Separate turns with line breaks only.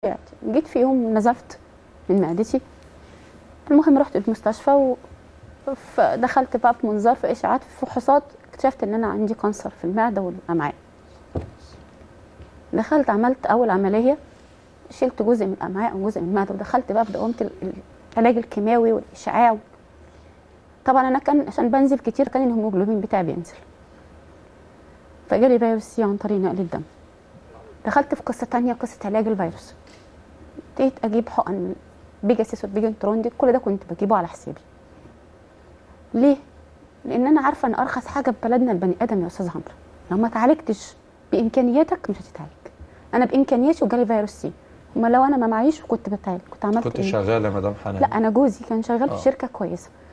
جيت في يوم نزفت من معدتي المهم رحت المستشفى و دخلت بقى في منظار في اشاعات في فحوصات اكتشفت ان انا عندي كانسر في المعده والامعاء دخلت عملت اول عمليه شلت جزء من الامعاء وجزء من المعده ودخلت بقى في دوامه العلاج الكيماوي والاشعاع طبعا انا كان عشان بنزل كتير كان الهيموجلوبين بتاعي بينزل فجالي فيروس سي عن طريق نقل الدم دخلت في قصه تانية قصه علاج الفيروس ابتديت اجيب حقن بيجاسيس والبيجن تروندي كل ده كنت بجيبه على حسابي ليه لان انا عارفه ان ارخص حاجه في بلدنا البني ادم يا استاذ عمرو لو ما اتعالجتش بامكانياتك مش هتتعالج انا بامكانياتي وجالي فيروس سي امال لو انا ما معيش وكنت بتعالج كنت عملت
كنت
ايه
شغاله يا مدام حنان
لا انا جوزي كان شغال
آه.
في شركه كويسه